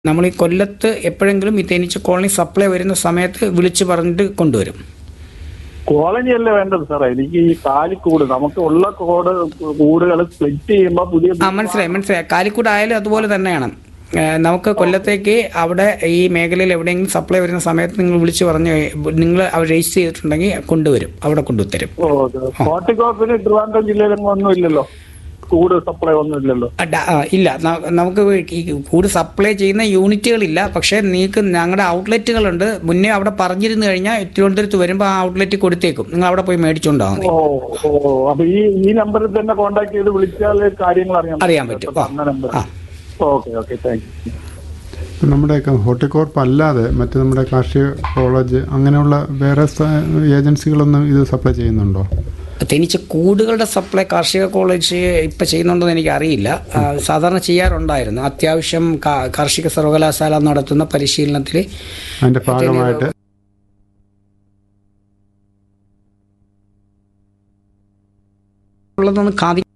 നമ്മൾ ഈ കൊല്ലത്ത് എപ്പോഴെങ്കിലും ഈ തേനീച്ച കോളനി സപ്ലൈ വരുന്ന സമയത്ത് വിളിച്ച് പറഞ്ഞിട്ട് കൊണ്ടുവരും കോളനി അല്ലേ വേണ്ടത് സാറേ എനിക്ക് ഈ കാലിക്കൂട് നമുക്ക് ഉള്ള കോട് കൂടുകൾ സ്പ്ലിറ്റ് ചെയ്യുമ്പോ പുതിയ ആ മനസ്സിലായി മനസ്സിലായി കാലിക്കൂട് ആയാലും അതുപോലെ തന്നെയാണ് ഏഹ് നമുക്ക് കൊല്ലത്തേക്ക് അവിടെ ഈ മേഖലയിൽ എവിടെയെങ്കിലും സപ്ലൈ വരുന്ന സമയത്ത് നിങ്ങൾ വിളിച്ച് പറഞ്ഞ് നിങ്ങൾ അവർ രജിസ്റ്റർ ചെയ്തിട്ടുണ്ടെങ്കിൽ കൊണ്ടുവരും അവിടെ കൊണ്ടുത്തരും ഓ കോട്ടിക്കോപ്പിന് ട്രിവാൻഡ്രം ജില്ലയിലൊന്നും ഒന്നും ഇല്ലല്ലോ കൂട് സപ്ലൈ ഒന്നും ഇല്ലല്ലോ ആ, ഡ- ആ, ഇല്ല ന- നമുക്ക് ഈ കൂട് സപ്ലൈ ചെയ്യുന്ന യൂണിറ്റുകളില്ല പക്ഷേ നിങ്ങൾക്ക് ഞങ്ങളുടെ ഔട്ട്ലെറ്റുകളുണ്ട് മുന്നേ അവിടെ പറഞ്ഞിരുന്നു കഴിഞ്ഞാൽ തിരുവനന്തപുരത്ത് വരുമ്പോൾ ആ ഔട്ട്ലെറ്റ് കൊടുത്തേക്കും നിങ്ങൾ അവിടെ പോയി മേടിച്ചുകൊണ്ടാവും മതി ഓ ഓ അപ്പൊ ഈ ഈ നമ്പറിൽ തന്നെ കോണ്ടാക്ട് ചെയ്ത് വിളിച്ചാൽ കാര്യങ്ങൾ അറിയാൻ അറിയാൻ പറ്റും. ആ. പറഞ്ഞ നമ്പർ ആ. ഓക്കെ ഓക്കെ താങ്ക് യു ഇപ്പം നമ്മുടെയൊക്കെ ഹോർട്ടിക്കോർപ്പ് അല്ലാതെ മറ്റ് നമ്മുടെ കാർഷിക കോളേജ് അങ്ങനെയുള്ള വേറെ സ- ഏജൻസികളൊന്നും ഇത് സപ്ലൈ ചെയ്യുന്നുണ്ടോ തേനീച്ച കൂടുകളുടെ സപ്ലൈ കാർഷിക കോളേജ് ഇപ്പം ചെയ്യുന്നുണ്ടെന്ന് എനിക്ക് അറിയില്ല ആ, സാധാരണ ചെയ്യാറുണ്ടായിരുന്നു അത്യാവശ്യം കാ- കാർഷിക സർവകലാശാല നടത്തുന്ന പരിശീലനത്തിൽ അതിൻ്റെ ഭാഗമായിട്ട് ഉള്ളതൊന്ന് കാതി